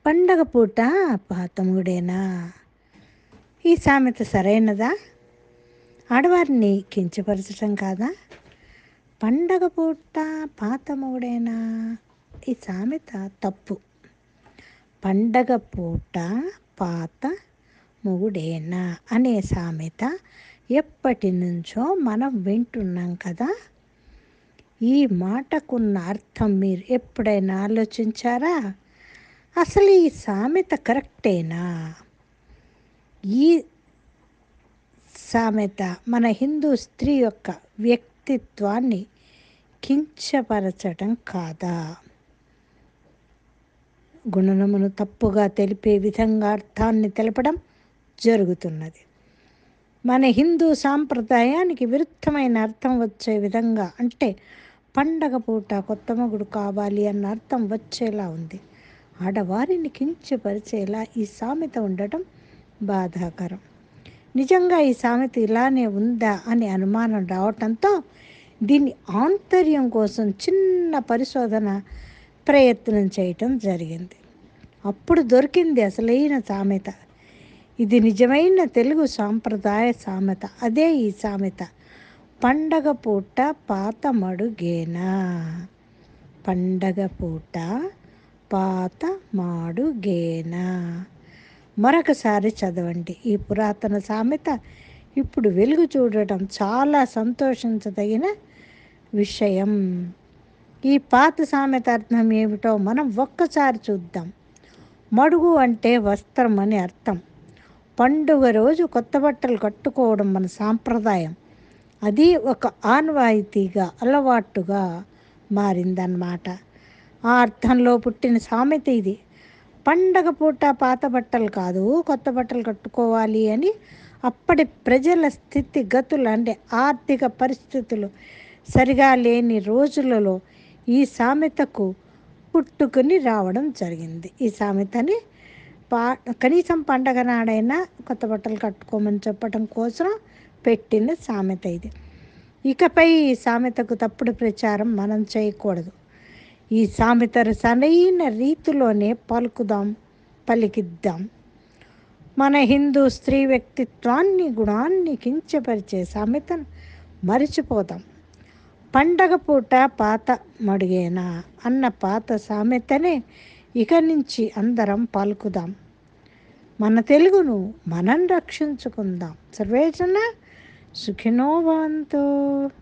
పండగ పూట పాతముడేనా ఈ సామెత సరైనదా ఆడవారిని కించపరచటం కాదా పండగ పూట పాతముడేనా ఈ సామెత తప్పు పండగ పూట పాత మొగుడేనా అనే సామెత ఎప్పటి నుంచో మనం వింటున్నాం కదా ఈ మాటకున్న అర్థం మీరు ఎప్పుడైనా ఆలోచించారా అసలు ఈ సామెత కరెక్టేనా ఈ సామెత మన హిందూ స్త్రీ యొక్క వ్యక్తిత్వాన్ని కించపరచడం కాదా గుణనమును తప్పుగా తెలిపే విధంగా అర్థాన్ని తెలపడం జరుగుతున్నది మన హిందూ సాంప్రదాయానికి విరుద్ధమైన అర్థం వచ్చే విధంగా అంటే పండగ పూట కొత్త మొగుడు కావాలి అన్న అర్థం వచ్చేలా ఉంది ఆడవారిని కించపరిచేలా ఈ సామెత ఉండటం బాధాకరం నిజంగా ఈ సామెత ఇలానే ఉందా అని అనుమానం రావటంతో దీని ఆంతర్యం కోసం చిన్న పరిశోధన ప్రయత్నం చేయటం జరిగింది అప్పుడు దొరికింది అసలైన సామెత ఇది నిజమైన తెలుగు సాంప్రదాయ సామెత అదే ఈ సామెత పండగ పూట పాత మడుగేనా పండగ పూట పాత మాడుగేనా మరొకసారి చదవండి ఈ పురాతన సామెత ఇప్పుడు వెలుగు చూడటం చాలా సంతోషించదగిన విషయం ఈ పాత సామెత అర్థం ఏమిటో మనం ఒక్కసారి చూద్దాం మడుగు అంటే వస్త్రం అని అర్థం పండుగ రోజు కొత్త బట్టలు కట్టుకోవడం మన సాంప్రదాయం అది ఒక ఆన్వాయితీగా అలవాటుగా మారిందన్నమాట ఆ అర్థంలో పుట్టిన సామెత ఇది పండగ పూట పాత బట్టలు కాదు కొత్త బట్టలు కట్టుకోవాలి అని అప్పటి ప్రజల స్థితిగతులు అంటే ఆర్థిక పరిస్థితులు సరిగా లేని రోజులలో ఈ సామెతకు పుట్టుకుని రావడం జరిగింది ఈ సామెతని పా కనీసం పండగ నాడైనా కొత్త బట్టలు కట్టుకోమని చెప్పడం కోసం పెట్టిన సామెత ఇది ఇకపై ఈ సామెతకు తప్పుడు ప్రచారం మనం చేయకూడదు ఈ సామెతను సరైన రీతిలోనే పలుకుదాం పలికిద్దాం మన హిందూ స్త్రీ వ్యక్తిత్వాన్ని గుణాన్ని కించపరిచే సామెతను మరిచిపోదాం పండగ పూట పాత మడిగేనా అన్న పాత సామెతనే ఇక నుంచి అందరం పలుకుదాం మన తెలుగును మనం రక్షించుకుందాం సర్వేజన సుఖినో భవంతు